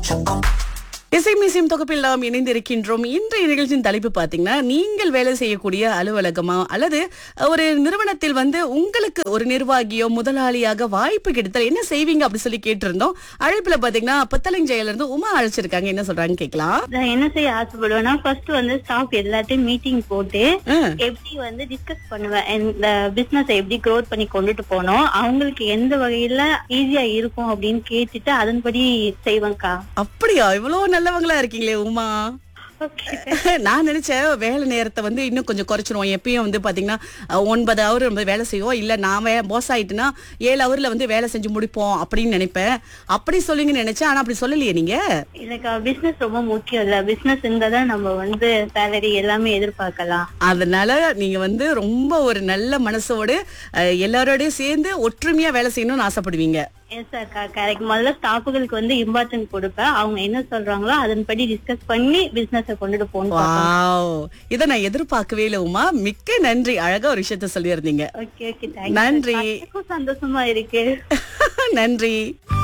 இசை மியூசியம் தொகுப்பில் நாம் இணைந்திருக்கின்றோம் இன்றைய நிகழ்ச்சியின் தலைப்பு பார்த்தீங்கன்னா நீங்கள் வேலை செய்யக்கூடிய அலுவலகமா அல்லது ஒரு நிறுவனத்தில் வந்து உங்களுக்கு ஒரு நிர்வாகியோ முதலாளியாக வாய்ப்பு கிடைத்தால் என்ன செய்வீங்க அப்படி சொல்லி கேட்டிருந்தோம் அழைப்புல பாத்தீங்கன்னா புத்தலஞ்சையில இருந்து உமா அழைச்சிருக்காங்க என்ன சொல்றாங்கன்னு கேட்கலாம் நான் என்ன செய்ய ஆசைப்படுவேன்னா ஃபர்ஸ்ட் வந்து ஸ்டாஃப் எல்லாத்தையும் மீட்டிங் போட்டு ஆ, எப்படி வந்து டிஸ்கஸ் பண்ணுவேன் இந்த பிசினஸ் எப்படி க்ரோத் பண்ணி கொண்டுட்டு போனோம் அவங்களுக்கு எந்த வகையில ஈஸியா இருக்கும் அப்படின்னு கேட்டுட்டு அதன்படி செய்வேன்க்கா அப்படியா இவ்வளவு நல்லவங்களா இருக்கீங்களே உமா ஓகே நான் நினைச்சேன் வேலை நேரத்தை வந்து இன்னும் கொஞ்சம் குறைச்சிருவோம் எப்பயும் வந்து பாத்தீங்கன்னா அஹ், ஒன்பது ஹவர் நம்ம வேலை செய்வோம் இல்ல நான் வே பாஸ் ஆயிட்டுனா ஏழு ஹவர்ல வந்து வேலை செஞ்சு முடிப்போம் அப்படின்னு நினைப்பேன் அப்படி சொல்லுங்கன்னு நினைச்சேன் ஆனா அப்படி சொல்லலையே நீங்க இல்லக்கா பிசினஸ் ரொம்ப முக்கியம் இல்ல பிசினஸ் இருந்தா தான் நம்ம வந்து சேலரி எல்லாமே எதிர்பார்க்கலாம் அதனால நீங்க வந்து ரொம்ப ஒரு நல்ல மனசோடு அஹ், எல்லாரோடயும் சேர்ந்து ஒற்றுமையா வேலை செய்யணும்னு ஆசைப்படுவீங்க எஸ் அக்கா கரெக்ட் முதல்ல ஸ்டாஃபுகளுக்கு வந்து இம்பார்ட்டன்ட் கொடுப்பேன் அவங்க என்ன சொல்றாங்களோ அதன்படி டிஸ்கஸ் பண்ணி பிசினஸ கொண்டுட்டு போகணும் வாவ் இதை நான் எதிர்பார்க்கவே இல்லை உமா மிக்க நன்றி அழகா ஒரு விஷயத்த சொல்லியிருந்தீங்க ஓகே ஓகே தேங்க்யூ நன்றி சந்தோஷமா இருக்கு நன்றி